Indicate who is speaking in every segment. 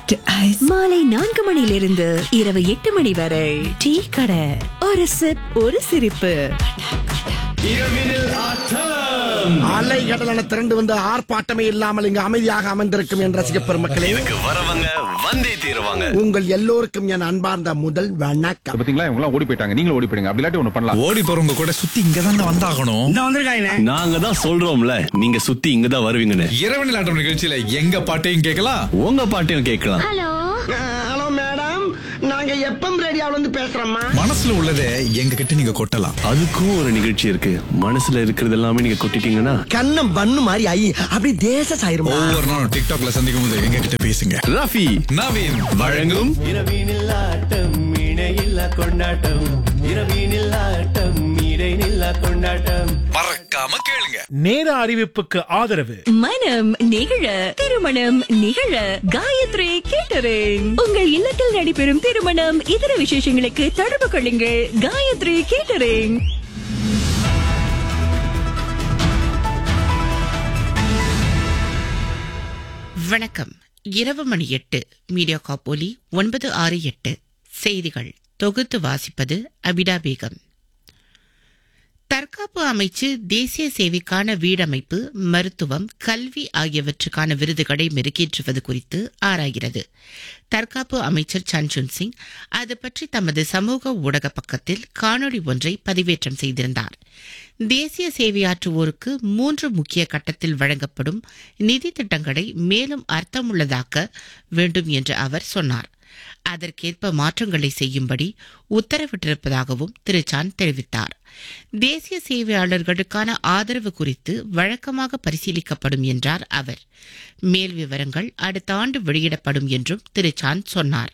Speaker 1: soft ice
Speaker 2: மாலை நான்கு மணியிலிருந்து இரவு எட்டு மணி வரை டீ கடை ஒரு சிப் ஒரு சிரிப்பு
Speaker 3: அலை கடலான திரண்டு வந்து ஆர்ப்பாட்டமே இல்லாமல் இங்கு அமைதியாக அமர்ந்திருக்கும் என் ரசிக பெருமக்களே
Speaker 4: இதுக்கு வரவங்க வந்தே தீருவாங்க
Speaker 3: உங்கள் எல்லோருக்கும் என் அன்பார்ந்த முதல் வணக்கம்
Speaker 5: பாத்தீங்களா இவங்க எல்லாம் ஓடி போயிட்டாங்க நீங்களும் ஓடி போயிடுங்க அப்படி இல்லாட்டி ஒண்ணு பண்ணலாம்
Speaker 6: ஓடி போறவங்க கூட சுத்தி இங்க தான் வந்தாகணும்
Speaker 4: நாங்க தான் சொல்றோம்ல நீங்க சுத்தி இங்க தான் வருவீங்கன்னு
Speaker 6: இரவு நிலாட்டம் நிகழ்ச்சியில எங்க பாட்டையும் கேட்கலாம்
Speaker 4: உங்க பாட்டையும் கேட்கலாம்
Speaker 3: ஹலோ மேடம் நாங்க எப்பம் ரேடியோல இருந்து பேசுறோம்மா
Speaker 6: மனசுல உள்ளதை எங்க கிட்ட நீங்க கொட்டலாம்
Speaker 4: அதுக்கும் ஒரு நிகழ்ச்சி இருக்கு மனசுல இருக்கிறது எல்லாமே நீங்க கொட்டிட்டீங்கன்னா
Speaker 3: கண்ணம் பண்ணு மாதிரி ஐ அப்படி தேச சாயிருமா
Speaker 6: ஒவ்வொரு நாளும் டிக்டாக்ல சந்திக்கும் போது எங்க கிட்ட பேசுங்க
Speaker 4: ரஃபி
Speaker 6: நவீன்
Speaker 4: வழங்கும்
Speaker 7: இரவினில் ஆட்டம் இணையில்லா கொண்டாட்டம் இரவினில் ஆட்டம் இடைநில்லா கொண்டாட்டம்
Speaker 6: மறக்காம கேளுங்க
Speaker 8: நேர அறிவிப்புக்கு ஆதரவு
Speaker 2: மனம் நிகழ திருமணம் நிகழ காயத்ரி கேட்டரிங் உங்கள் இல்லத்தில் நடைபெறும் திருமணம் இதர விசேஷங்களுக்கு தொடர்பு கொள்ளுங்கள் காயத்ரி கேட்டரிங்
Speaker 9: வணக்கம் இரவு மணி எட்டு மீடியா காப்போலி ஒன்பது ஆறு எட்டு செய்திகள் தொகுத்து வாசிப்பது அபிடா பேகம் தற்காப்பு அமைச்சு தேசிய சேவைக்கான வீடமைப்பு மருத்துவம் கல்வி ஆகியவற்றுக்கான விருதுகளை மெருகேற்றுவது குறித்து ஆராய்கிறது தற்காப்பு அமைச்சர் சன்சுன் சிங் அது பற்றி தமது சமூக ஊடக பக்கத்தில் காணொளி ஒன்றை பதிவேற்றம் செய்திருந்தார் தேசிய சேவையாற்றுவோருக்கு மூன்று முக்கிய கட்டத்தில் வழங்கப்படும் நிதி திட்டங்களை மேலும் அர்த்தமுள்ளதாக்க வேண்டும் என்று அவர் சொன்னார் அதற்கேற்ப மாற்றங்களை செய்யும்படி உத்தரவிட்டிருப்பதாகவும் திரு சான் தெரிவித்தார் தேசிய சேவையாளர்களுக்கான ஆதரவு குறித்து வழக்கமாக பரிசீலிக்கப்படும் என்றார் அவர் மேல் விவரங்கள் அடுத்த ஆண்டு வெளியிடப்படும் என்றும் திரு சான் சொன்னார்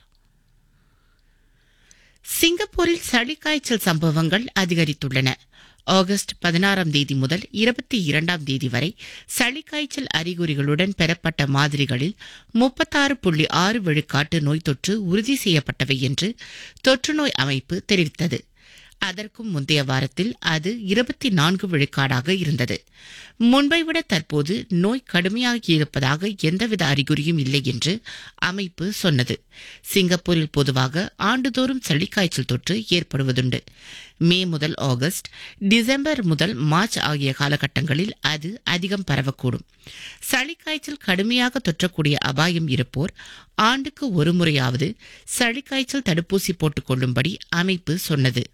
Speaker 9: சிங்கப்பூரில் சளிக்காய்ச்சல் சம்பவங்கள் அதிகரித்துள்ளன ஆகஸ்ட் பதினாறாம் தேதி முதல் இருபத்தி இரண்டாம் தேதி வரை சளிக்காய்ச்சல் அறிகுறிகளுடன் பெறப்பட்ட மாதிரிகளில் முப்பத்தாறு புள்ளி ஆறு விழுக்காட்டு நோய் தொற்று உறுதி செய்யப்பட்டவை என்று தொற்றுநோய் அமைப்பு தெரிவித்தது அதற்கும் முந்தைய வாரத்தில் அது இருபத்தி நான்கு விழுக்காடாக இருந்தது முன்பை விட தற்போது நோய் கடுமையாகி இருப்பதாக எந்தவித அறிகுறியும் இல்லை என்று அமைப்பு சொன்னது சிங்கப்பூரில் பொதுவாக ஆண்டுதோறும் சளிக்காய்ச்சல் தொற்று ஏற்படுவதுண்டு மே முதல் ஆகஸ்ட் டிசம்பர் முதல் மார்ச் ஆகிய காலகட்டங்களில் அது அதிகம் பரவக்கூடும் சளிக்காய்ச்சல் கடுமையாக தொற்றக்கூடிய அபாயம் இருப்போர் ஆண்டுக்கு ஒரு முறையாவது சளிக்காய்ச்சல் தடுப்பூசி போட்டுக் கொள்ளும்படி அமைப்பு சொன்னது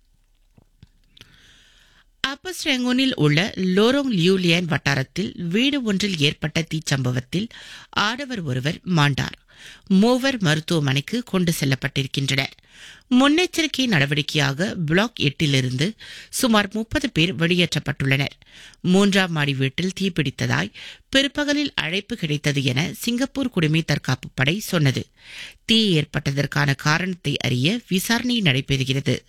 Speaker 9: அப்பர் ஸ்ரெங்கோனில் உள்ள லோரோங் லியூலியன் வட்டாரத்தில் வீடு ஒன்றில் ஏற்பட்ட தீச்சம்பவத்தில் ஆடவர் ஒருவர் மாண்டார் மூவர் மருத்துவமனைக்கு கொண்டு செல்லப்பட்டிருக்கின்றனர் முன்னெச்சரிக்கை நடவடிக்கையாக பிளாக் எட்டிலிருந்து சுமார் முப்பது பேர் வெளியேற்றப்பட்டுள்ளனர் மூன்றாம் மாடி வீட்டில் தீப்பிடித்ததாய் பிற்பகலில் அழைப்பு கிடைத்தது என சிங்கப்பூர் குடிமை தற்காப்பு படை சொன்னது தீ ஏற்பட்டதற்கான காரணத்தை அறிய விசாரணை நடைபெறுகிறது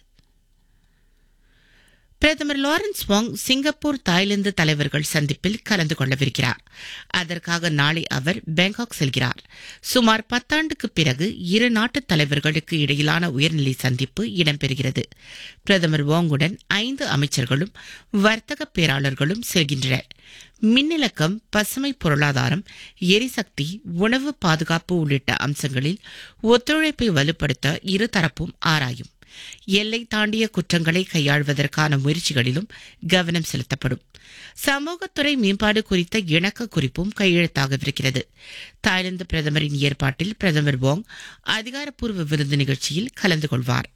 Speaker 9: பிரதமர் லாரன்ஸ் வாங் சிங்கப்பூர் தாய்லாந்து தலைவர்கள் சந்திப்பில் கலந்து கொள்ளவிருக்கிறார் அதற்காக நாளை அவர் பேங்காக் செல்கிறார் சுமார் பத்தாண்டுக்கு பிறகு இரு நாட்டு தலைவர்களுக்கு இடையிலான உயர்நிலை சந்திப்பு இடம்பெறுகிறது பிரதமர் வாங்குடன் ஐந்து அமைச்சர்களும் வர்த்தக பேராளர்களும் செல்கின்றனர் மின்னிலக்கம் பசுமை பொருளாதாரம் எரிசக்தி உணவு பாதுகாப்பு உள்ளிட்ட அம்சங்களில் ஒத்துழைப்பை வலுப்படுத்த இருதரப்பும் ஆராயும் எல்லை தாண்டிய குற்றங்களை கையாள்வதற்கான முயற்சிகளிலும் கவனம் செலுத்தப்படும் சமூகத்துறை மேம்பாடு குறித்த இணக்க குறிப்பும் கையெழுத்தாகவிருக்கிறது தாய்லாந்து பிரதமரின் ஏற்பாட்டில் பிரதமர் வாங் அதிகாரப்பூர்வ விருது நிகழ்ச்சியில் கலந்து கொள்வார்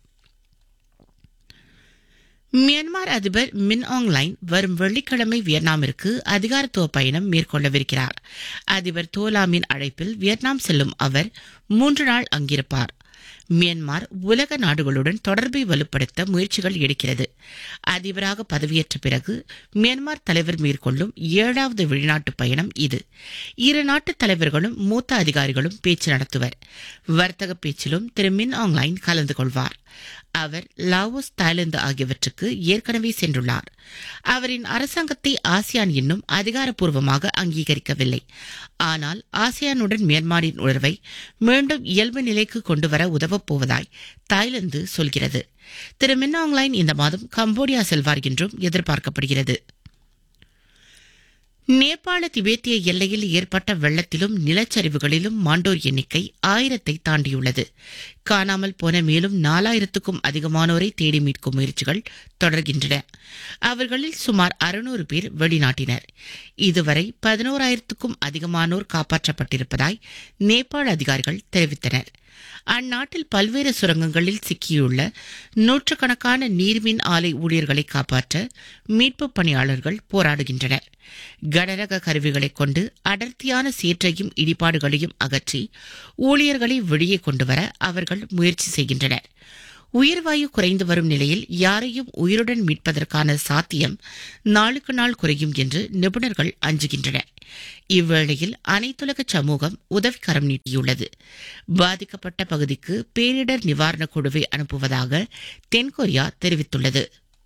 Speaker 9: மியான்மர் அதிபர் மின் ஆங்லைன் வரும் வெள்ளிக்கிழமை வியட்நாமிற்கு அதிகாரத்துவ பயணம் மேற்கொள்ளவிருக்கிறார் அதிபர் தோலாமின் அழைப்பில் வியட்நாம் செல்லும் அவர் மூன்று நாள் அங்கிருப்பார் மியான்மர் உலக நாடுகளுடன் தொடர்பை வலுப்படுத்த முயற்சிகள் எடுக்கிறது அதிபராக பதவியேற்ற பிறகு மியான்மர் தலைவர் மேற்கொள்ளும் ஏழாவது வெளிநாட்டு பயணம் இது இரு நாட்டு தலைவர்களும் மூத்த அதிகாரிகளும் பேச்சு நடத்துவர் வர்த்தக பேச்சிலும் திரு மின் ஆங்லைன் கலந்து கொள்வார் அவர் லாவோஸ் தாய்லாந்து ஆகியவற்றுக்கு ஏற்கனவே சென்றுள்ளார் அவரின் அரசாங்கத்தை ஆசியான் இன்னும் அதிகாரப்பூர்வமாக அங்கீகரிக்கவில்லை ஆனால் ஆசியானுடன் மியான்மரின் உறவை மீண்டும் இயல்பு நிலைக்கு கொண்டுவர உதவப் போவதாய் தாய்லாந்து சொல்கிறது திரு மின்னாங்லைன் இந்த மாதம் கம்போடியா செல்வார் என்றும் எதிர்பார்க்கப்படுகிறது நேபாள திபேத்திய எல்லையில் ஏற்பட்ட வெள்ளத்திலும் நிலச்சரிவுகளிலும் மாண்டோர் எண்ணிக்கை ஆயிரத்தை தாண்டியுள்ளது காணாமல் போன மேலும் நாலாயிரத்துக்கும் அதிகமானோரை தேடி மீட்கும் முயற்சிகள் தொடர்கின்றன அவர்களில் சுமார் அறுநூறு பேர் வெளிநாட்டினர் இதுவரை பதினோராயிரத்துக்கும் அதிகமானோர் காப்பாற்றப்பட்டிருப்பதாய் நேபாள அதிகாரிகள் தெரிவித்தனர் அந்நாட்டில் பல்வேறு சுரங்கங்களில் சிக்கியுள்ள நூற்றுக்கணக்கான நீர்மின் ஆலை ஊழியர்களை காப்பாற்ற மீட்புப் பணியாளர்கள் போராடுகின்றனர் கனரக கருவிகளைக் கொண்டு அடர்த்தியான சேற்றையும் இடிபாடுகளையும் அகற்றி ஊழியர்களை வெளியே கொண்டுவர அவர்கள் முயற்சி செய்கின்றனர் உயிர்வாயு குறைந்து வரும் நிலையில் யாரையும் உயிருடன் மீட்பதற்கான சாத்தியம் நாளுக்கு நாள் குறையும் என்று நிபுணர்கள் அஞ்சுகின்றனர் இவ்வேளையில் அனைத்துலக சமூகம் உதவிக்கரம் நீட்டியுள்ளது பாதிக்கப்பட்ட பகுதிக்கு பேரிடர் நிவாரணக் குழுவை அனுப்புவதாக தென்கொரியா தெரிவித்துள்ளது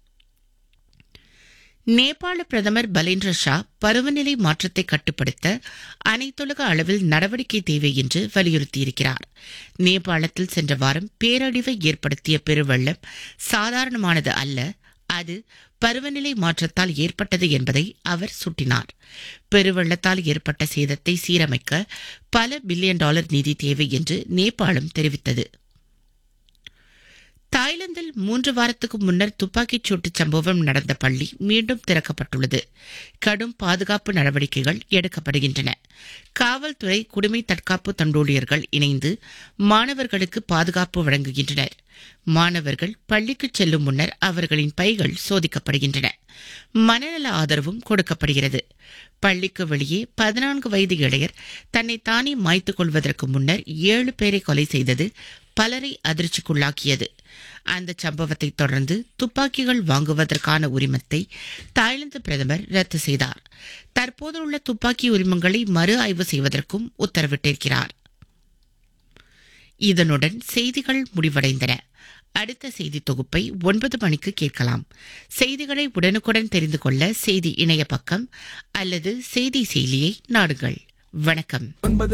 Speaker 9: நேபாள பிரதமர் பலேந்திர ஷா பருவநிலை மாற்றத்தை கட்டுப்படுத்த அனைத்துலக அளவில் நடவடிக்கை தேவை என்று வலியுறுத்தியிருக்கிறார் நேபாளத்தில் சென்ற வாரம் பேரழிவை ஏற்படுத்திய பெருவெள்ளம் சாதாரணமானது அல்ல அது பருவநிலை மாற்றத்தால் ஏற்பட்டது என்பதை அவர் சுட்டினார் பெருவெள்ளத்தால் ஏற்பட்ட சேதத்தை சீரமைக்க பல பில்லியன் டாலர் நிதி தேவை என்று நேபாளம் தெரிவித்தது தாய்லாந்தில் மூன்று வாரத்துக்கு முன்னர் துப்பாக்கிச் சூட்டு சம்பவம் நடந்த பள்ளி மீண்டும் திறக்கப்பட்டுள்ளது கடும் பாதுகாப்பு நடவடிக்கைகள் எடுக்கப்படுகின்றன காவல்துறை குடிமை தற்காப்பு தண்டோழியர்கள் இணைந்து மாணவர்களுக்கு பாதுகாப்பு வழங்குகின்றனர் மாணவர்கள் பள்ளிக்கு செல்லும் முன்னர் அவர்களின் பைகள் சோதிக்கப்படுகின்றன மனநல ஆதரவும் கொடுக்கப்படுகிறது பள்ளிக்கு வெளியே பதினான்கு வயது இளையர் தன்னை தானே மாய்த்துக் கொள்வதற்கு முன்னர் ஏழு பேரை கொலை செய்தது பலரை அதிர்ச்சிக்குள்ளாக்கியது அந்த சம்பவத்தை தொடர்ந்து துப்பாக்கிகள் வாங்குவதற்கான உரிமத்தை தாய்லாந்து பிரதமர் ரத்து செய்தார் தற்போதுள்ள துப்பாக்கி உரிமங்களை மறு ஆய்வு செய்வதற்கும் உத்தரவிட்டிருக்கிறார் இதனுடன் செய்திகள் முடிவடைந்தன அடுத்த செய்தி தொகுப்பை ஒன்பது மணிக்கு கேட்கலாம் செய்திகளை உடனுக்குடன் தெரிந்து கொள்ள செய்தி இணைய பக்கம் அல்லது செய்தி செயலியை நாடுங்கள் வணக்கம்
Speaker 3: ஒன்பது